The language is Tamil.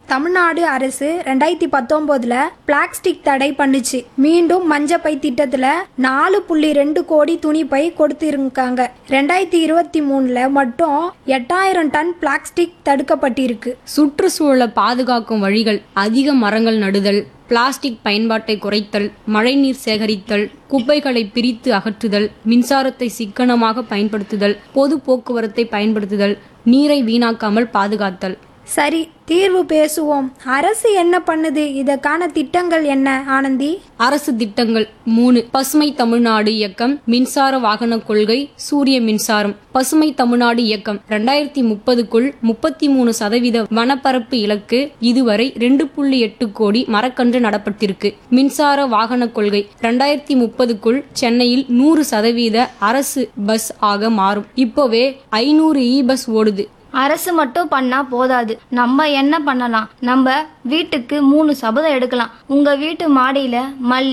தமிழ்நாடு அரசு ரெண்டாயிரத்தி பத்தொன்பதுல பிளாஸ்டிக் தடை பண்ணுச்சு மீண்டும் மஞ்சப்பை திட்டத்துல நாலு புள்ளி ரெண்டு கோடி துணிப்பை கொடுத்திருக்காங்க ரெண்டாயிரத்தி இருபத்தி மூணுல மட்டும் எட்டாயிரம் டன் பிளாஸ்டிக் தடுக்கப்பட்டிருக்கு சுற்றுச்சூழலை பாதுகாக்கும் வழிகள் அதிக மரங்கள் நடுதல் பிளாஸ்டிக் பயன்பாட்டை குறைத்தல் மழைநீர் சேகரித்தல் குப்பைகளை பிரித்து அகற்றுதல் மின்சாரத்தை சிக்கனமாக பயன்படுத்துதல் பொது போக்குவரத்தை பயன்படுத்துதல் நீரை வீணாக்காமல் பாதுகாத்தல் சரி தீர்வு பேசுவோம் அரசு என்ன பண்ணுது இதற்கான திட்டங்கள் என்ன ஆனந்தி அரசு திட்டங்கள் மூணு பசுமை தமிழ்நாடு இயக்கம் மின்சார வாகன கொள்கை சூரிய மின்சாரம் பசுமை தமிழ்நாடு இயக்கம் ரெண்டாயிரத்தி முப்பதுக்குள் முப்பத்தி மூணு சதவீத வனப்பரப்பு இலக்கு இதுவரை ரெண்டு புள்ளி எட்டு கோடி மரக்கன்று நடப்பட்டிருக்கு மின்சார வாகன கொள்கை ரெண்டாயிரத்தி முப்பதுக்குள் சென்னையில் நூறு சதவீத அரசு பஸ் ஆக மாறும் இப்போவே ஐநூறு இ பஸ் ஓடுது அரசு மட்டும் பண்ணா போதாது நம்ம என்ன பண்ணலாம் நம்ம வீட்டுக்கு மூணு சபதம் எடுக்கலாம் உங்க வீட்டு மாடியில மல்லி